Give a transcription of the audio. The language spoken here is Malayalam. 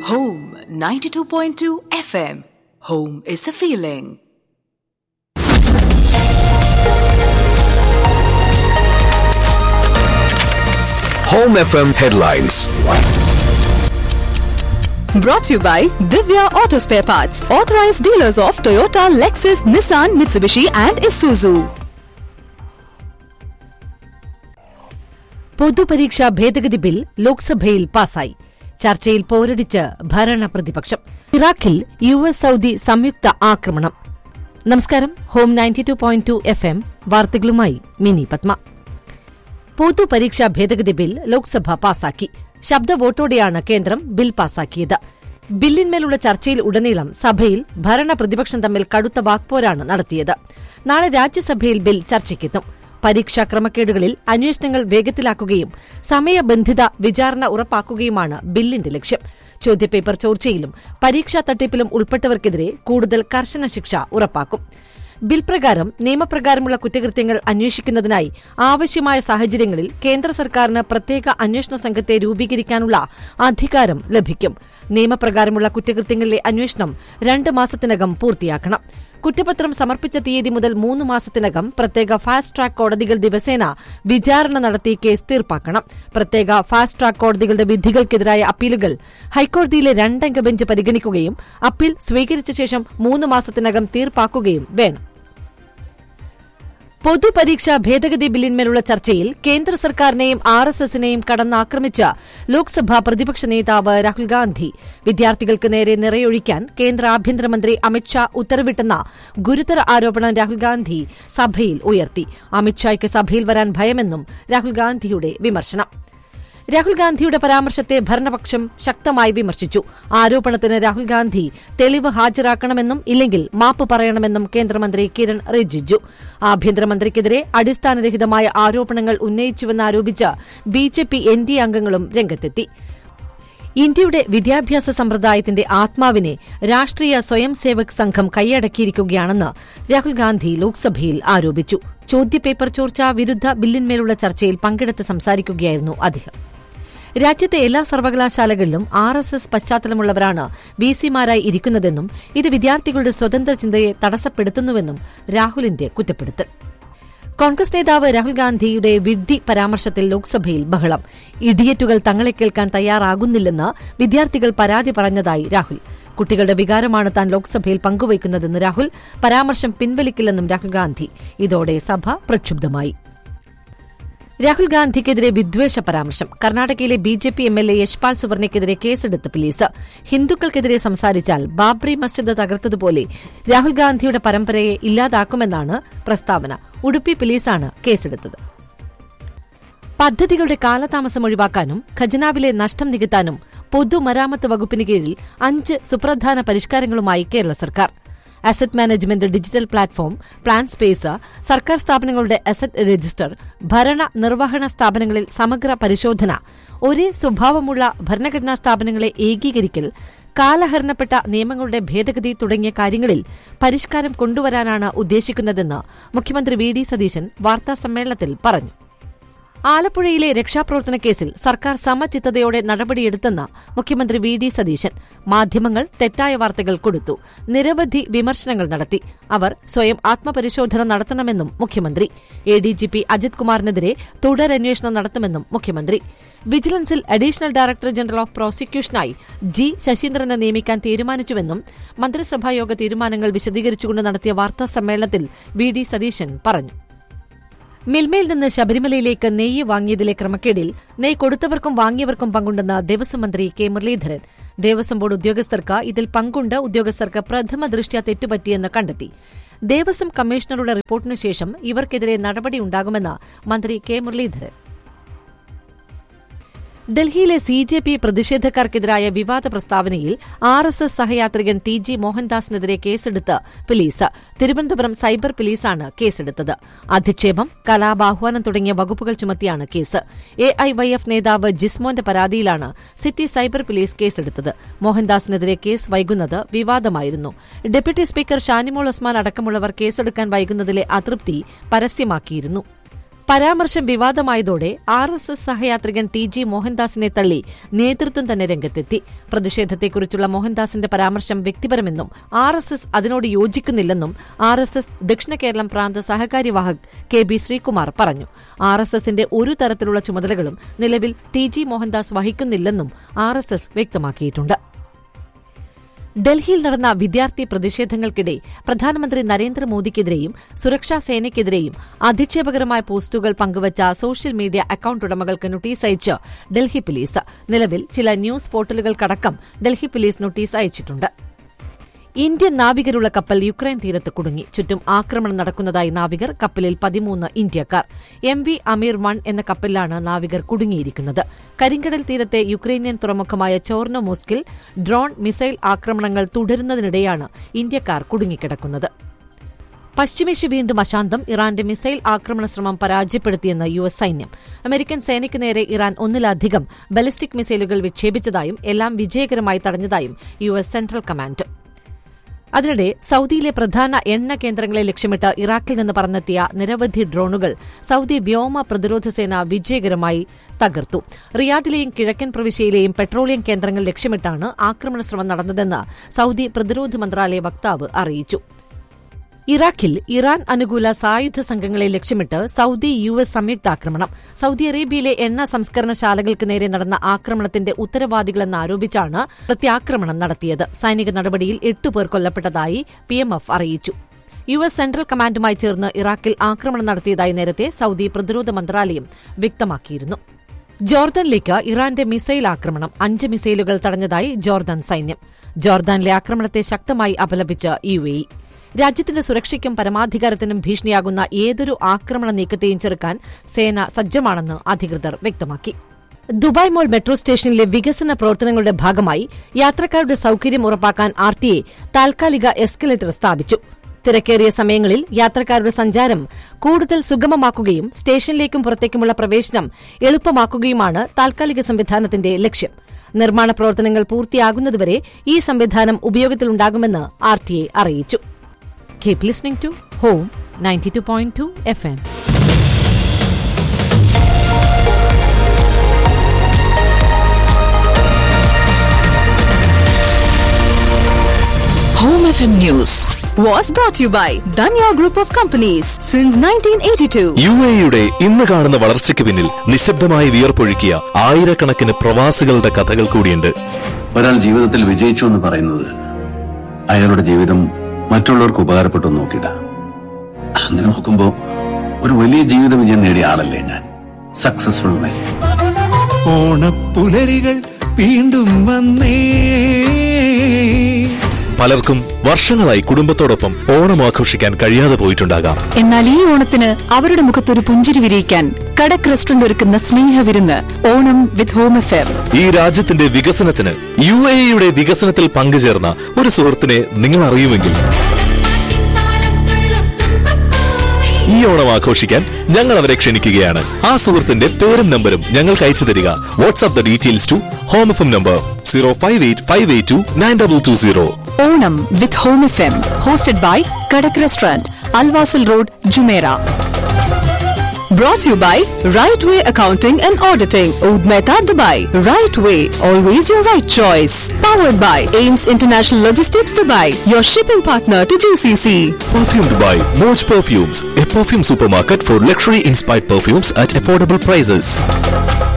Home 92.2 FM. Home is a feeling. Home FM headlines. Brought to you by Divya Auto Spare Parts, authorized dealers of Toyota, Lexus, Nissan, Mitsubishi, and Isuzu. പൊതുപരീക്ഷാ ഭേദഗതി ബിൽ ലോക്സഭയിൽ പാസായി ചർച്ചയിൽ പോരടിച്ച് ഭരണ പ്രതിപക്ഷം ഇറാഖിൽ യു എസ് സൌദി സംയുക്ത ആക്രമണം നമസ്കാരം home ninety two point two F M വാർത്തകളുമായി മിനി പത്മ പൊതുപരീക്ഷാ ഭേദഗതി ബിൽ ലോക്സഭ പാസാക്കി ശബ്ദ വോട്ടോടെയാണ് കേന്ദ്രം ബിൽ പാസാക്കിയത് ബില്ലിന്മേലുള്ള ചർച്ചയിൽ ഉടനീളം സഭയിൽ ഭരണ പ്രതിപക്ഷം തമ്മിൽ കടുത്ത വാക്പോരാണ് നടത്തിയത് നാളെ രാജ്യസഭയിൽ ബിൽ ചർച്ചയ്ക്കെത്തും പരീക്ഷാ ക്രമക്കേടുകളിൽ അന്വേഷണങ്ങൾ വേഗത്തിലാക്കുകയും സമയബന്ധിത വിചാരണ ഉറപ്പാക്കുകയുമാണ് ബില്ലിന്റെ ലക്ഷ്യം ചോദ്യപേപ്പർ ചോർച്ചയിലും പരീക്ഷാ തട്ടിപ്പിലും ഉൾപ്പെട്ടവർക്കെതിരെ കൂടുതൽ കർശന ശിക്ഷ ഉറപ്പാക്കും ബിൽ പ്രകാരം നിയമപ്രകാരമുള്ള കുറ്റകൃത്യങ്ങൾ അന്വേഷിക്കുന്നതിനായി ആവശ്യമായ സാഹചര്യങ്ങളിൽ കേന്ദ്ര സർക്കാരിന് പ്രത്യേക അന്വേഷണ സംഘത്തെ രൂപീകരിക്കാനുള്ള അധികാരം ലഭിക്കും നിയമപ്രകാരമുള്ള കുറ്റകൃത്യങ്ങളിലെ അന്വേഷണം രണ്ട് മാസത്തിനകം പൂർത്തിയാക്കണം കുറ്റപത്രം സമർപ്പിച്ച തീയതി മുതൽ മൂന്ന് മാസത്തിനകം പ്രത്യേക ഫാസ്റ്റ് ട്രാക്ക് കോടതികൾ ദിവസേന വിചാരണ നടത്തി കേസ് തീർപ്പാക്കണം പ്രത്യേക ഫാസ്റ്റ് ട്രാക്ക് കോടതികളുടെ വിധികൾക്കെതിരായ അപ്പീലുകൾ ഹൈക്കോടതിയിലെ രണ്ടംഗ ബെഞ്ച് പരിഗണിക്കുകയും അപ്പീൽ സ്വീകരിച്ച ശേഷം മൂന്ന് മാസത്തിനകം തീർപ്പാക്കുകയും വേണം പൊതുപരീക്ഷാ ഭേദഗതി ബില്ലിന്മേലുള്ള ചർച്ചയിൽ കേന്ദ്ര സർക്കാരിനെയും ആർ എസ് എസിനെയും കടന്നാക്രമിച്ച ലോക്സഭാ പ്രതിപക്ഷ നേതാവ് രാഹുൽ ഗാന്ധി വിദ്യാർത്ഥികൾക്ക് നേരെ നിറയൊഴിക്കാൻ കേന്ദ്ര ആഭ്യന്തരമന്ത്രി അമിത്ഷാ ഉത്തരവിട്ടെന്ന ഗുരുതര ആരോപണം രാഹുൽ ഗാന്ധി സഭയിൽ ഉയർത്തി അമിത്ഷായ്ക്ക് സഭയിൽ വരാൻ ഭയമെന്നും രാഹുൽ ഗാന്ധിയുടെ വിമർശനം രാഹുൽ ഗാന്ധിയുടെ പരാമർശത്തെ ഭരണപക്ഷം ശക്തമായി വിമർശിച്ചു ആരോപണത്തിന് രാഹുൽ ഗാന്ധി തെളിവ് ഹാജരാക്കണമെന്നും ഇല്ലെങ്കിൽ മാപ്പ് പറയണമെന്നും കേന്ദ്രമന്ത്രി കിരൺ റിജിജു ആഭ്യന്തരമന്ത്രിക്കെതിരെ അടിസ്ഥാനരഹിതമായ ആരോപണങ്ങൾ ഉന്നയിച്ചുവെന്നാരോപിച്ച് ബിജെപി എൻ ഡി അംഗങ്ങളും രംഗത്തെത്തി ഇന്ത്യയുടെ വിദ്യാഭ്യാസ സമ്പ്രദായത്തിന്റെ ആത്മാവിനെ രാഷ്ട്രീയ സ്വയം സേവക് സംഘം കൈയടക്കിയിരിക്കുകയാണെന്ന് രാഹുൽ ഗാന്ധി ലോക്സഭയിൽ ആരോപിച്ചു ചോദ്യപേപ്പർ ചോർച്ച വിരുദ്ധ ബില്ലിന്മേലുള്ള ചർച്ചയിൽ പങ്കെടുത്ത് സംസാരിക്കുകയായിരുന്നു അദ്ദേഹം രാജ്യത്തെ എല്ലാ സർവകലാശാലകളിലും ആർ എസ് എസ് പശ്ചാത്തലമുള്ളവരാണ് വി സിമാരായി ഇരിക്കുന്നതെന്നും ഇത് വിദ്യാർത്ഥികളുടെ സ്വതന്ത്ര ചിന്തയെ തടസ്സപ്പെടുത്തുന്നുവെന്നും രാഹുലിന്റെ കുറ്റപ്പെടുത്തൽ കോൺഗ്രസ് നേതാവ് രാഹുൽ ഗാന്ധിയുടെ വിഡ്ഢി പരാമർശത്തിൽ ലോക്സഭയിൽ ബഹളം ഇഡിയറ്റുകൾ തങ്ങളെ കേൾക്കാൻ തയ്യാറാകുന്നില്ലെന്ന് വിദ്യാർത്ഥികൾ പരാതി പറഞ്ഞതായി രാഹുൽ കുട്ടികളുടെ വികാരമാണ് താൻ ലോക്സഭയിൽ പങ്കുവയ്ക്കുന്നതെന്ന് രാഹുൽ പരാമർശം പിൻവലിക്കില്ലെന്നും രാഹുൽ ഗാന്ധി ഇതോടെ സഭ പ്രക്ഷുബ്ധമായി രാഹുൽ ഗാന്ധിക്കെതിരെ വിദ്വേഷ പരാമർശം കർണാടകയിലെ B J P M L A Yashpal സുവർണയ്ക്കെതിരെ കേസെടുത്ത് പോലീസ് ഹിന്ദുക്കൾക്കെതിരെ സംസാരിച്ചാൽ ബാബ്രി മസ്ജിദ് തകർത്തതുപോലെ രാഹുൽ ഗാന്ധിയുടെ പരമ്പരയെ ഇല്ലാതാക്കുമെന്നാണ് പ്രസ്താവന ഉടുപ്പി പോലീസാണ് കേസെടുത്തത് പദ്ധതികളുടെ കാലതാമസം ഒഴിവാക്കാനും ഖജനാവിലെ നഷ്ടം നികത്താനും പൊതുമരാമത്ത് വകുപ്പിന് കീഴിൽ അഞ്ച് സുപ്രധാന പരിഷ്കാരങ്ങളുമായി കേരള സർക്കാർ asset management digital platform plan space സർക്കാർ സ്ഥാപനങ്ങളുടെ അസറ്റ് രജിസ്റ്റർ ഭരണ നിർവഹണ സ്ഥാപനങ്ങളിൽ സമഗ്ര പരിശോധന ഒരേ സ്വഭാവമുള്ള ഭരണഘടനാ സ്ഥാപനങ്ങളെ ഏകീകരിക്കൽ കാലഹരണപ്പെട്ട നിയമങ്ങളുടെ ഭേദഗതി തുടങ്ങിയ കാര്യങ്ങളിൽ പരിഷ്കാരം കൊണ്ടുവരാനാണ് ഉദ്ദേശിക്കുന്നതെന്ന് മുഖ്യമന്ത്രി വി ഡി സതീശൻ വാർത്താസമ്മേളനത്തിൽ പറഞ്ഞു ആലപ്പുഴയിലെ രക്ഷാപ്രവർത്തന കേസിൽ സർക്കാർ സമചിത്തതയോടെ നടപടിയെടുത്തെന്ന് മുഖ്യമന്ത്രി വി ഡി സതീശൻ മാധ്യമങ്ങൾ തെറ്റായ വാർത്തകൾ കൊടുത്തു നിരവധി വിമർശനങ്ങൾ നടത്തി അവർ സ്വയം ആത്മപരിശോധന നടത്തണമെന്നും മുഖ്യമന്ത്രി A D G P Ajith കുമാറിനെതിരെ തുടരന്വേഷണം നടത്തുമെന്നും മുഖ്യമന്ത്രി വിജിലൻസിൽ അഡീഷണൽ ഡയറക്ടർ ജനറൽ ഓഫ് പ്രോസിക്യൂഷനായി ജി ശശീന്ദ്രനെ നിയമിക്കാൻ തീരുമാനിച്ചുവെന്നും മന്ത്രിസഭായോഗ തീരുമാനങ്ങൾ വിശദീകരിച്ചുകൊണ്ട് നടത്തിയ വാർത്താ സമ്മേളനത്തിൽ വി ഡി സതീശൻ പറഞ്ഞു മിൽമയിൽ നിന്ന് ശബരിമലയിലേക്ക് നെയ്യ് വാങ്ങിയതിലെ ക്രമക്കേടിൽ നെയ്യ് കൊടുത്തവർക്കും വാങ്ങിയവർക്കും പങ്കുണ്ടെന്ന് ദേവസ്വം മന്ത്രി കെ മുരളീധരൻ ദേവസ്വം ബോർഡ് ഉദ്യോഗസ്ഥർക്ക് ഇതിൽ പങ്കുണ്ട് ഉദ്യോഗസ്ഥർക്ക് പ്രഥമ ദൃഷ്ട്യാ തെറ്റുപറ്റിയെന്ന് കണ്ടെത്തി ദേവസ്വം കമ്മീഷണറുടെ റിപ്പോർട്ടിനു ശേഷം ഇവർക്കെതിരെ നടപടിയുണ്ടാകുമെന്ന് മന്ത്രി കെ മുരളീധരൻ ഡൽഹിയിലെ സി ജെ പി പ്രതിഷേധക്കാർക്കെതിരായ വിവാദ പ്രസ്താവനയിൽ ആർ എസ് എസ് സഹയാത്രികൻ ടി ജി മോഹൻദാസിനെതിരെ കേസെടുത്ത് പോലീസ് തിരുവനന്തപുരം സൈബർ പോലീസാണ് കേസെടുത്തത് അധിക്ഷേപം കലാപാഹ്വാനം തുടങ്ങിയ വകുപ്പുകൾ ചുമത്തിയാണ് case A I Y F നേതാവ് ജിസ്മോന്റെ പരാതിയിലാണ് സിറ്റി സൈബർ പോലീസ് കേസെടുത്തത് മോഹൻദാസിനെതിരെ കേസ് വൈകുന്നത് വിവാദമായിരുന്നു ഡെപ്യൂട്ടി സ്പീക്കർ ഷാനിമോൾ ഉസ്മാൻ അടക്കമുള്ളവർ കേസെടുക്കാൻ വൈകുന്നതിലെ അതൃപ്തി പരസ്യമാക്കിയിരുന്നു പരാമർശം വിവാദമായതോടെ ആർ എസ് എസ് സഹയാത്രികൻ ടി ജി മോഹൻദാസിനെ തള്ളി നേതൃത്വം തന്നെ രംഗത്തെത്തി പ്രതിഷേധത്തെക്കുറിച്ചുള്ള മോഹൻദാസിന്റെ പരാമർശം വ്യക്തിപരമെന്നും ആർ എസ് എസ് അതിനോട് യോജിക്കുന്നില്ലെന്നും ആർ എസ് എസ് ദക്ഷിണ കേരളം പ്രാന്ത സഹകാര്യവാഹക് കെ ബി ശ്രീകുമാർ പറഞ്ഞു ആർ എസ് എസിന്റെ ഒരു തരത്തിലുള്ള ചുമതലകളും നിലവിൽ ടി ജി മോഹൻദാസ് വഹിക്കുന്നില്ലെന്നും ആർ എസ് എസ് വ്യക്തമാക്കിയിട്ടുണ്ട് ഡൽഹിയിൽ നടന്ന വിദ്യാർത്ഥി പ്രതിഷേധങ്ങൾക്കിടെ പ്രധാനമന്ത്രി നരേന്ദ്രമോദിക്കെതിരെയും സുരക്ഷാ സേനയ്ക്കെതിരെയും അധിക്ഷേപകരമായ പോസ്റ്റുകൾ പങ്കുവച്ച സോഷ്യൽ മീഡിയ അക്കൌണ്ട് ഉടമകൾക്ക് നോട്ടീസ് അയച്ച് ഡൽഹി പോലീസ് നിലവിൽ ചില ന്യൂസ് പോർട്ടലുകൾക്കടക്കം ഡൽഹി പോലീസ് നോട്ടീസ് അയച്ചിട്ടുണ്ട് ഇന്ത്യൻ നാവികരുള്ള കപ്പൽ യുക്രൈൻ തീരത്ത് കുടുങ്ങി ചുറ്റും ആക്രമണം നടക്കുന്നതായി നാവികർ കപ്പലിൽ പതിമൂന്ന് ഇന്ത്യക്കാർ എം വി അമീർ വൺ എന്ന കപ്പലിലാണ് നാവികർ കുടുങ്ങിയിരിക്കുന്നത് കരിങ്കടൽ തീരത്തെ യുക്രൈനിയൻ തുറമുഖമായ ചോർണോമോസ്കിൽ ഡ്രോൺ മിസൈൽ ആക്രമണങ്ങൾ തുടരുന്നതിനിടെയാണ് ഇന്ത്യക്കാർ കുടുങ്ങിക്കിടക്കുന്നത് പശ്ചിമേഷ്യ വീണ്ടും അശാന്തം ഇറാന്റെ മിസൈൽ ആക്രമണ ശ്രമം പരാജയപ്പെടുത്തിയെന്ന് യു എസ് സൈന്യം അമേരിക്കൻ സേനയ്ക്ക് നേരെ ഇറാൻ ഒന്നിലധികം ബലിസ്റ്റിക് മിസൈലുകൾ വിക്ഷേപിച്ചതായും എല്ലാം വിജയകരമായി തടഞ്ഞതായും യു എസ് സെൻട്രൽ കമാൻഡ് അതിനിടെ സൌദിയിലെ പ്രധാന എണ്ണ കേന്ദ്രങ്ങളെ ലക്ഷ്യമിട്ട് ഇറാഖിൽ നിന്ന് പറന്നെത്തിയ നിരവധി ഡ്രോണുകൾ സൌദി വ്യോമ പ്രതിരോധ സേന വിജയകരമായി തകർത്തു റിയാദിലെയും കിഴക്കൻ പ്രവിശ്യയിലെയും പെട്രോളിയം കേന്ദ്രങ്ങൾ ലക്ഷ്യമിട്ടാണ് ആക്രമണ ശ്രമം നടന്നതെന്ന് സൌദി പ്രതിരോധ മന്ത്രാലയ വക്താവ് അറിയിച്ചു ഇറാഖിൽ ഇറാൻ അനുകൂല സായുധ സംഘങ്ങളെ ലക്ഷ്യമിട്ട് സൌദി യു എസ് സംയുക്താക്രമണം സൌദി അറേബ്യയിലെ എണ്ണ സംസ്കരണശാലകൾക്ക് നേരെ നടന്ന ആക്രമണത്തിന്റെ ഉത്തരവാദികളെന്ന് ആരോപിച്ചാണ് പ്രത്യാക്രമണം നടത്തിയത് സൈനിക നടപടിയിൽ എട്ടുപേർ കൊല്ലപ്പെട്ടതായി പിഎംഎഫ് അറിയിച്ചു യു എസ് സെൻട്രൽ കമാൻഡുമായി ചേർന്ന് ഇറാഖിൽ ആക്രമണം നടത്തിയതായി നേരത്തെ സൌദി പ്രതിരോധ മന്ത്രാലയം വ്യക്തമാക്കിയിരുന്നു ജോർദാനിലേക്ക് ഇറാന്റെ മിസൈൽ ആക്രമണം അഞ്ച് മിസൈലുകൾ തടഞ്ഞതായി ജോർദാൻ സൈന്യം ജോർദാനിലെ ആക്രമണത്തെ ശക്തമായി അപലപിച്ച് യു എ രാജ്യത്തിന്റെ സുരക്ഷയ്ക്കും പരമാധികാരത്തിനും ഭീഷണിയാകുന്ന ഏതൊരു ആക്രമണ നീക്കത്തെയും ചെറുക്കാൻ സേന സജ്ജമാണെന്ന് അധികൃതർ വ്യക്തമാക്കി ദുബായ് മോൾ മെട്രോ സ്റ്റേഷനിലെ വികസന പ്രവർത്തനങ്ങളുടെ ഭാഗമായി യാത്രക്കാരുടെ സൌകര്യം ഉറപ്പാക്കാൻ ആർ ടി എ താൽക്കാലിക എസ്കലേറ്റർ സ്ഥാപിച്ചു തിരക്കേറിയ സമയങ്ങളിൽ യാത്രക്കാരുടെ സഞ്ചാരം കൂടുതൽ സുഗമമാക്കുകയും സ്റ്റേഷനിലേക്കും പുറത്തേക്കുമുള്ള പ്രവേശനം എളുപ്പമാക്കുകയുമാണ് താൽക്കാലിക സംവിധാനത്തിന്റെ ലക്ഷ്യം നിർമ്മാണ പ്രവർത്തനങ്ങൾ പൂർത്തിയാകുന്നതുവരെ ഈ സംവിധാനം ഉപയോഗത്തിലുണ്ടാകുമെന്ന് ആർ ടി എ അറിയിച്ചു keep listening to home ninety two point two F M Home FM News was brought to you by Danya Group of Companies since 1982. U എയുടെ ഇന്ന് കാണുന്ന വളർച്ചയ്ക്ക് പിന്നിൽ നിശബ്ദമായി വിയർപ്പൊഴുക്കിയ ആയിരക്കണക്കിന് പ്രവാസികളുടെ കഥകൾ കൂടിയുണ്ട് ഒരാൾ ജീവിതത്തിൽ വിജയിച്ചു എന്ന് പറയുന്നത് അയാളുടെ ജീവിതം മറ്റുള്ളവർക്ക് ഉപകാരപ്പെട്ടു എന്ന് നോക്കിയിട്ട അങ്ങനെ നോക്കുമ്പോ ഒരു വലിയ ജീവിത വിജയം നേടിയ ആളല്ലേ ഞാൻ സക്സസ്ഫുൾ മാൻ ഓണപ്പുലരികൾ വീണ്ടും വന്നേ പലർക്കും വർഷങ്ങളായി കുടുംബത്തോടൊപ്പം ഓണം ആഘോഷിക്കാൻ കഴിയാതെ പോയിട്ടുണ്ടാകാം എന്നാൽ ഈ ഓണത്തിന് അവരുടെ മുഖത്തൊരു പുഞ്ചിരി വിരിയിക്കാൻ കടക് റെസ്റ്റോറന്റ് ഒരുക്കുന്ന സ്നേഹവിരുന്ന് ഓണം വിത്ത് ഹോം എഫെയർ ഈ രാജ്യത്തിന്റെ വികസനത്തിന് യു എയുടെ വികസനത്തിൽ പങ്കുചേർന്ന ഒരു സുഹൃത്തിനെ നിങ്ങൾ അറിയുമെങ്കിൽ ഈ ഓണം ആഘോഷിക്കാൻ ഞങ്ങൾ അവരെ ക്ഷണിക്കുകയാണ് ആ സുഹൃത്തിന്റെ പേരും നമ്പരും ഞങ്ങൾക്ക് അയച്ചു തരിക WhatsApp the details to home F M number zero five eight five eight two nine double two zero Onam with home F M hosted by Kadak restaurant Al Wasl road Jumeirah Brought to you by Right Way Accounting and Auditing, Oud Mehta, Dubai. Right Way, always your right choice. Powered by Ames International Logistics, Dubai, your shipping partner to GCC. Perfumed by Moj Perfumes, a perfume supermarket for luxury inspired perfumes at affordable prices.